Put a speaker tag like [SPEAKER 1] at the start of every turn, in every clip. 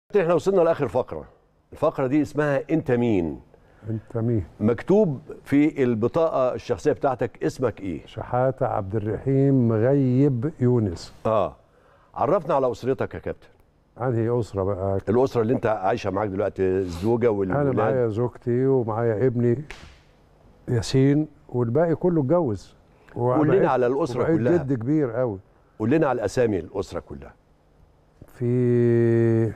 [SPEAKER 1] احنا وصلنا لاخر فقره الفقره دي اسمها انت مين
[SPEAKER 2] انت مين
[SPEAKER 1] مكتوب في البطاقه الشخصيه بتاعتك اسمك ايه
[SPEAKER 2] شحاته عبد الرحيم مغيب يونس
[SPEAKER 1] اه عرفنا على اسرتك يا كابتن
[SPEAKER 2] انهي اسره بقى
[SPEAKER 1] الاسره اللي انت عايشه معاك دلوقتي الزوجه
[SPEAKER 2] انا
[SPEAKER 1] والولاد
[SPEAKER 2] معايا زوجتي ومعايا ابني ياسين والباقي كله اتجوز
[SPEAKER 1] قول لنا على الأسرة
[SPEAKER 2] وبقيت
[SPEAKER 1] كلها.
[SPEAKER 2] جد كبير قوي
[SPEAKER 1] قول لنا على الاسامي الاسره كلها
[SPEAKER 2] في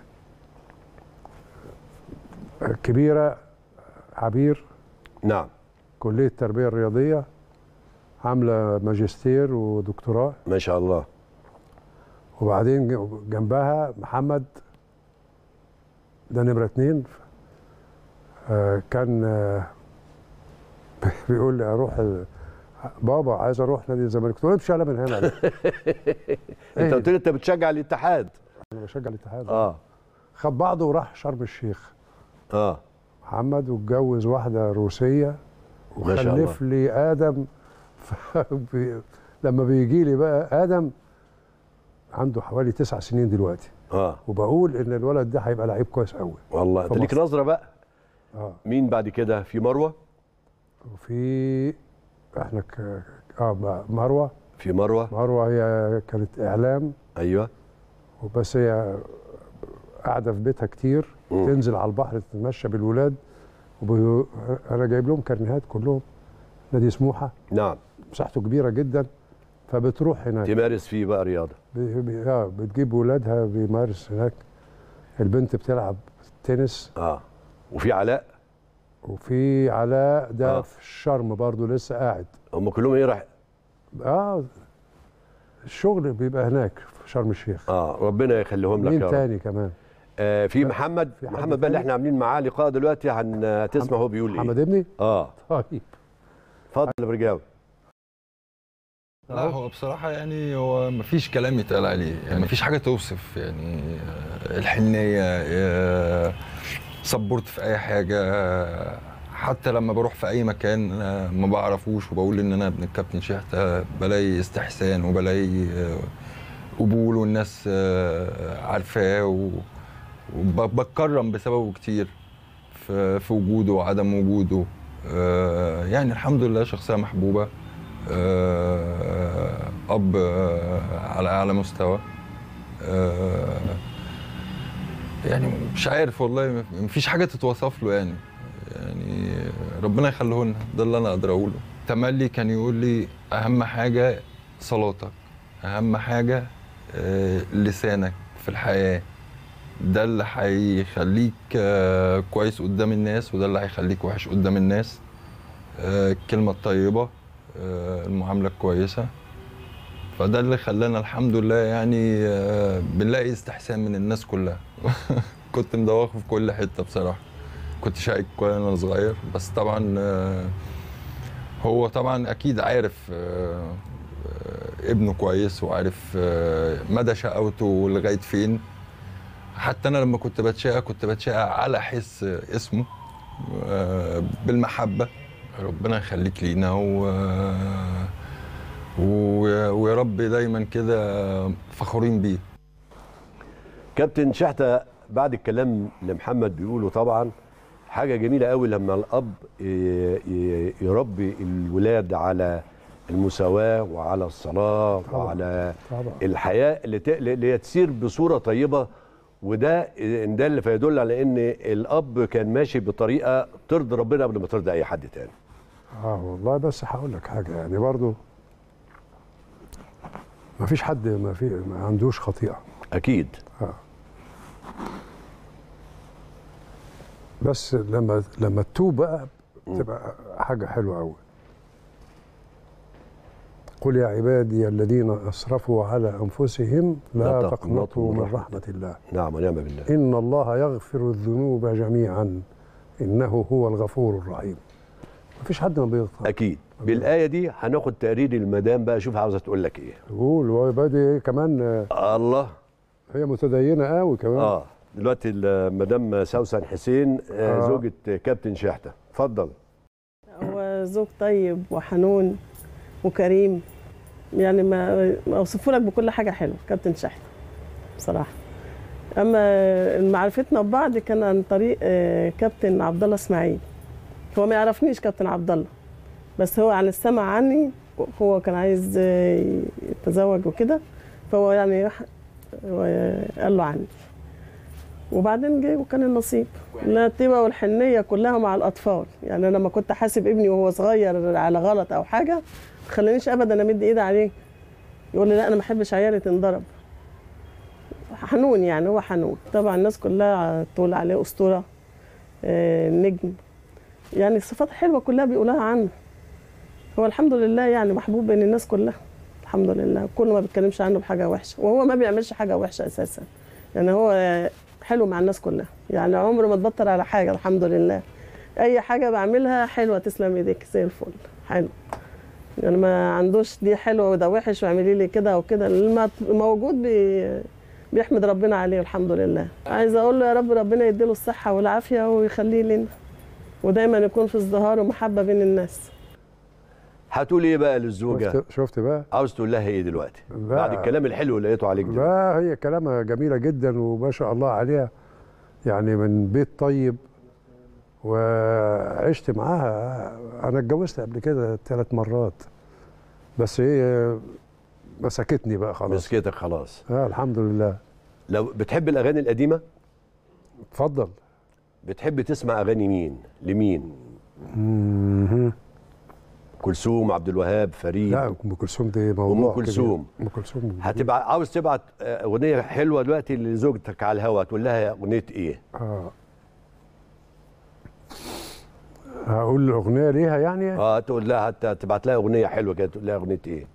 [SPEAKER 2] كبيره عبير
[SPEAKER 1] نعم
[SPEAKER 2] كليه التربيه الرياضيه عامله ماجستير ودكتوراه
[SPEAKER 1] ما شاء الله
[SPEAKER 2] وبعدين جنبها محمد ده نمرة اتنين آه كان آه بيقول لي اروح ال- بابا عايز اروح نادي الزمالك قلت له امشي انا من هنا
[SPEAKER 1] انت قلت لي انت بتشجع الاتحاد
[SPEAKER 2] انا بشجع الاتحاد
[SPEAKER 1] اه
[SPEAKER 2] خد بعضه وراح شرم الشيخ
[SPEAKER 1] اه
[SPEAKER 2] محمد واتجوز واحده روسيه
[SPEAKER 1] ما شاء
[SPEAKER 2] وخلف لي ادم فبي... لما بيجي لي بقى ادم عنده حوالي تسع سنين دلوقتي
[SPEAKER 1] اه
[SPEAKER 2] وبقول ان الولد ده هيبقى لعيب كويس قوي
[SPEAKER 1] والله انت
[SPEAKER 2] في
[SPEAKER 1] ليك
[SPEAKER 2] مصر.
[SPEAKER 1] نظره بقى
[SPEAKER 2] اه
[SPEAKER 1] مين بعد كده في مروه
[SPEAKER 2] وفي احنا ك... اه م- مروه
[SPEAKER 1] في مروه
[SPEAKER 2] مروه هي كانت اعلام
[SPEAKER 1] ايوه
[SPEAKER 2] وبس هي قاعده في بيتها كتير
[SPEAKER 1] مم.
[SPEAKER 2] تنزل على البحر تتمشى بالولاد وب... انا جايب لهم كارنيهات كلهم نادي سموحه
[SPEAKER 1] نعم
[SPEAKER 2] مساحته كبيره جدا فبتروح هناك
[SPEAKER 1] تمارس فيه بقى رياضه
[SPEAKER 2] ب... ب... آه بتجيب ولادها بيمارس هناك البنت بتلعب تنس
[SPEAKER 1] اه وفي علاء
[SPEAKER 2] وفي علاء ده
[SPEAKER 1] آه.
[SPEAKER 2] آه. في الشرم برضه لسه قاعد
[SPEAKER 1] هم كلهم ايه راح
[SPEAKER 2] اه الشغل بيبقى هناك في شرم الشيخ
[SPEAKER 1] اه ربنا يخليهم لك
[SPEAKER 2] مين
[SPEAKER 1] يا رب
[SPEAKER 2] تاني كمان
[SPEAKER 1] آه في محمد
[SPEAKER 2] في حد
[SPEAKER 1] محمد بقى اللي
[SPEAKER 2] تاني؟
[SPEAKER 1] احنا عاملين معاه لقاء دلوقتي هتسمع هو بيقول
[SPEAKER 2] محمد
[SPEAKER 1] ايه
[SPEAKER 2] ابني
[SPEAKER 1] اه
[SPEAKER 2] طيب
[SPEAKER 1] اتفضل يا برجاوي
[SPEAKER 3] لا هو بصراحة يعني هو مفيش كلام يتقال عليه يعني مفيش حاجة توصف يعني آه، الحنية آه، سبورت في أي حاجة آه، حتى لما بروح في أي مكان آه، ما بعرفوش وبقول إن أنا ابن الكابتن شحتة بلاقي استحسان وبلاقي آه، قبول والناس آه، عارفاه و- وبتكرم بسببه كتير في في وجوده وعدم وجوده آه، يعني الحمد لله شخصية محبوبة آه، اب آه، على اعلى مستوى آه، يعني مش عارف والله مفيش حاجه تتوصف له يعني يعني ربنا يخليه لنا ده اللي انا اقدر اقوله تملي كان يقول لي اهم حاجه صلاتك اهم حاجه آه، لسانك في الحياه ده اللي هيخليك آه، كويس قدام الناس وده اللي هيخليك وحش قدام الناس آه، الكلمه الطيبه آه، المعامله الكويسه فده اللي خلانا الحمد لله يعني آه، بنلاقي استحسان من الناس كلها كنت مدوخه في كل حته بصراحه كنت شايك وانا صغير بس طبعا آه، هو طبعا اكيد عارف آه، آه، ابنه كويس وعارف آه، مدى شقاوته لغايه فين حتى انا لما كنت بتشقى كنت بتشقى على حس اسمه آه، بالمحبه ربنا يخليك لينا و... و... ويا رب دايما كده فخورين بيه
[SPEAKER 1] كابتن شحته بعد الكلام اللي محمد بيقوله طبعا حاجه جميله قوي لما الاب ي- ي- يربي الولاد على المساواه وعلى الصلاه
[SPEAKER 2] طبعاً.
[SPEAKER 1] وعلى
[SPEAKER 2] طبعا
[SPEAKER 1] الحياه اللي ت- اللي هي تسير بصوره طيبه وده ان ده اللي فيدل على ان الاب كان ماشي بطريقه ترضي ربنا قبل ما ترضي اي حد تاني
[SPEAKER 2] اه والله بس هقول لك حاجه يعني برضو ما فيش حد ما في ما عندوش خطيئه
[SPEAKER 1] اكيد
[SPEAKER 2] بس لما لما تتوب بقى تبقى حاجه حلوه قوي قل يا عبادي الذين اسرفوا على انفسهم لا,
[SPEAKER 1] لا
[SPEAKER 2] تقنطوا
[SPEAKER 1] تقنطوا
[SPEAKER 2] من
[SPEAKER 1] من
[SPEAKER 2] رحمه
[SPEAKER 1] رحمة
[SPEAKER 2] الله
[SPEAKER 1] نعم ونعم بالله
[SPEAKER 2] ان الله يغفر الذنوب جميعا انه هو الغفور الرحيم ما فيش حد ما بيغفر
[SPEAKER 1] اكيد بالايه دي هناخد تقرير المدام بقى شوف عاوزه تقول لك ايه
[SPEAKER 2] قول وعبادي إيه كمان آه،
[SPEAKER 1] الله
[SPEAKER 2] هي متدينه قوي كمان
[SPEAKER 1] اه دلوقتي المدام سوسن حسين آه.
[SPEAKER 2] آه.
[SPEAKER 1] زوجة كابتن شحتة اتفضل
[SPEAKER 4] هو زوج طيب وحنون وكريم يعني ما ما اوصفه لك بكل حاجه حلوه كابتن شحت بصراحه اما معرفتنا ببعض كان عن طريق آه، كابتن عبد الله اسماعيل هو ما يعرفنيش كابتن عبد الله بس هو عن السمع عني هو كان عايز آه، يتزوج وكده فهو يعني راح آه، قال له عني وبعدين جه وكان النصيب الطيبه والحنيه كلها مع الاطفال يعني انا لما كنت حاسب ابني وهو صغير على غلط او حاجه ما تخلينيش ابدا امد ايدي عليه يقول لي لا انا ما احبش عيالي تنضرب حنون يعني هو حنون طبعا الناس كلها تقول عليه اسطوره آه، نجم يعني صفات حلوه كلها بيقولها عنه هو الحمد لله يعني محبوب بين الناس كلها الحمد لله كله ما بيتكلمش عنه بحاجه وحشه وهو ما بيعملش حاجه وحشه اساسا يعني هو آه، حلو مع الناس كلها يعني عمره ما تبطل على حاجه الحمد لله اي حاجه بعملها حلوه تسلم ايديك زي الفل حلو يعني ما عندوش دي حلوه وده وحش واعملي لي كده وكده الم- موجود بي بيحمد ربنا عليه الحمد لله عايزه اقول له يا رب ربنا يديله الصحه والعافيه ويخليه لنا ودايما يكون في ازدهار ومحبه بين الناس
[SPEAKER 1] هتقول ايه بقى للزوجه
[SPEAKER 2] شفت, شفت بقى
[SPEAKER 1] عاوز تقول لها ايه دلوقتي
[SPEAKER 2] لا.
[SPEAKER 1] بعد الكلام الحلو اللي لقيته عليك ده
[SPEAKER 2] لا هي كلامها جميلة جدا وما شاء الله عليها يعني من بيت طيب وعشت معاها أنا اتجوزت قبل كده ثلاث مرات بس هي مسكتني بقى خلاص
[SPEAKER 1] مسكتك خلاص
[SPEAKER 2] آه الحمد لله
[SPEAKER 1] لو بتحب الاغاني القديمه
[SPEAKER 2] اتفضل
[SPEAKER 1] بتحب تسمع اغاني مين لمين
[SPEAKER 2] مهم.
[SPEAKER 1] كلثوم عبد الوهاب فريد
[SPEAKER 2] لا ام كلثوم دي موضوع
[SPEAKER 1] أم كلثوم.
[SPEAKER 2] كبير. ام كلثوم
[SPEAKER 1] هتبقى عاوز تبعت آه، اغنيه حلوه دلوقتي لزوجتك على الهوا تقول لها اغنيه ايه
[SPEAKER 2] اه هقول اغنيه ليها يعني
[SPEAKER 1] اه تقول لها هت- تبعت لها اغنيه حلوه كده تقول لها اغنيه ايه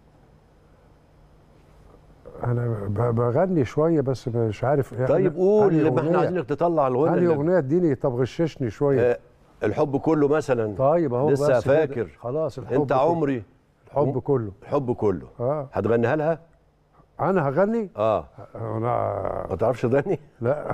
[SPEAKER 2] انا ب- بغني شويه بس مش عارف يعني
[SPEAKER 1] طيب قول
[SPEAKER 2] أنهي
[SPEAKER 1] ما احنا
[SPEAKER 2] أغنية-
[SPEAKER 1] عايزينك تطلع الغنى
[SPEAKER 2] أنهي
[SPEAKER 1] اللي-
[SPEAKER 2] اغنيه اديني طب غششني شويه
[SPEAKER 1] آه، الحب كله مثلا
[SPEAKER 2] طيب اهو
[SPEAKER 1] لسه
[SPEAKER 2] بس كده.
[SPEAKER 1] فاكر.
[SPEAKER 2] خلاص الحب
[SPEAKER 1] انت
[SPEAKER 2] كله.
[SPEAKER 1] عمري
[SPEAKER 2] الحب كله
[SPEAKER 1] الحب كله
[SPEAKER 2] اه
[SPEAKER 1] هتغنيها لها
[SPEAKER 2] انا هغني
[SPEAKER 1] اه
[SPEAKER 2] انا
[SPEAKER 1] ما تعرفش تغني
[SPEAKER 2] لا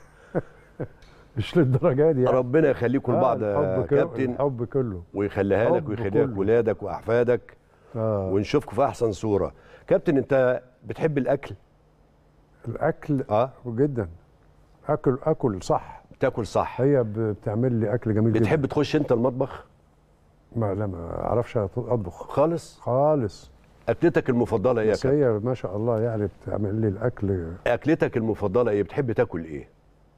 [SPEAKER 2] مش للدرجه دي يعني.
[SPEAKER 1] ربنا يخليكم
[SPEAKER 2] آه،
[SPEAKER 1] لبعض يا
[SPEAKER 2] الحب كله
[SPEAKER 1] كابتن
[SPEAKER 2] الحب كله
[SPEAKER 1] ويخليها لك
[SPEAKER 2] الحب
[SPEAKER 1] ويخليها لك
[SPEAKER 2] كله.
[SPEAKER 1] ولادك واحفادك
[SPEAKER 2] اه
[SPEAKER 1] ونشوفكم في احسن صوره كابتن انت بتحب الاكل
[SPEAKER 2] الاكل
[SPEAKER 1] اه
[SPEAKER 2] جدا اكل اكل صح
[SPEAKER 1] بتاكل صح
[SPEAKER 2] هي ب- بتعمل لي اكل جميل
[SPEAKER 1] بتحب
[SPEAKER 2] جدا
[SPEAKER 1] تخش انت المطبخ
[SPEAKER 2] ما لا ما اعرفش اطبخ
[SPEAKER 1] خالص
[SPEAKER 2] خالص
[SPEAKER 1] اكلتك المفضله ايه يا
[SPEAKER 2] بس
[SPEAKER 1] كابتن
[SPEAKER 2] هي ما شاء الله يعني بتعمل لي الاكل
[SPEAKER 1] اكلتك المفضله ايه بتحب تاكل ايه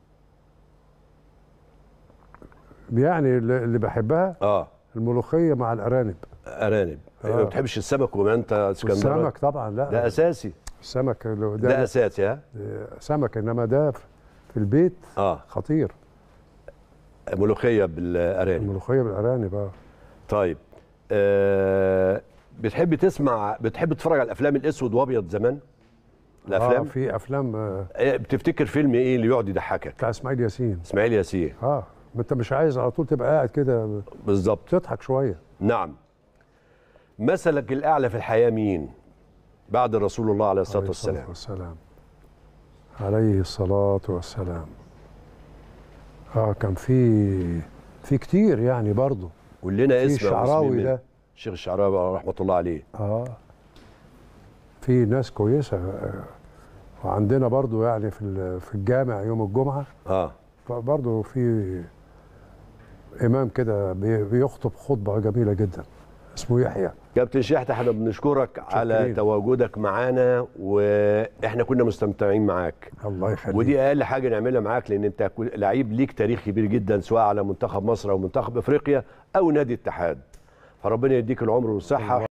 [SPEAKER 2] يعني اللي اللي بحبها
[SPEAKER 1] اه
[SPEAKER 2] الملوخيه مع الارانب
[SPEAKER 1] ارانب
[SPEAKER 2] آه.
[SPEAKER 1] ما بتحبش السمك وما انت اسكندراني
[SPEAKER 2] والسمك طبعا لا
[SPEAKER 1] ده اساسي
[SPEAKER 2] السمك اللي
[SPEAKER 1] ده,
[SPEAKER 2] ده,
[SPEAKER 1] اساسي ها
[SPEAKER 2] ده سمك انما ده في البيت
[SPEAKER 1] اه
[SPEAKER 2] خطير
[SPEAKER 1] ملوخيه بالارانب
[SPEAKER 2] الملوخيه بالارانب اه
[SPEAKER 1] طيب آه بتحب تسمع بتحب تتفرج على الافلام الاسود وابيض زمان الافلام
[SPEAKER 2] آه في افلام آه
[SPEAKER 1] آه بتفتكر فيلم ايه اللي يقعد يضحكك
[SPEAKER 2] بتاع اسماعيل ياسين
[SPEAKER 1] اسماعيل ياسين
[SPEAKER 2] اه ما انت مش عايز على طول تبقى قاعد كده
[SPEAKER 1] بالظبط
[SPEAKER 2] تضحك شويه
[SPEAKER 1] نعم مثلك الاعلى في الحياه مين بعد رسول الله عليه الصلاه
[SPEAKER 2] عليه
[SPEAKER 1] والسلام
[SPEAKER 2] والسلام عليه الصلاه والسلام اه كان في في كتير يعني برضه
[SPEAKER 1] قول لنا
[SPEAKER 2] في
[SPEAKER 1] اسم أو
[SPEAKER 2] الشعراوي
[SPEAKER 1] اسمين
[SPEAKER 2] ده
[SPEAKER 1] الشيخ الشعراوي رحمه الله عليه
[SPEAKER 2] اه في ناس كويسه آه، وعندنا برضو يعني في ال- في الجامع يوم الجمعه
[SPEAKER 1] اه
[SPEAKER 2] برضو في امام كده بي- بيخطب خطبه جميله جدا اسمه يحيى
[SPEAKER 1] كابتن شحته احنا بنشكرك على
[SPEAKER 2] شاكرين.
[SPEAKER 1] تواجدك معانا واحنا كنا مستمتعين معاك
[SPEAKER 2] الله يخليك
[SPEAKER 1] ودي اقل حاجه نعملها معاك لان انت كو- لعيب ليك تاريخ كبير جدا سواء على منتخب مصر او منتخب افريقيا او نادي اتحاد فربنا يديك العمر والصحه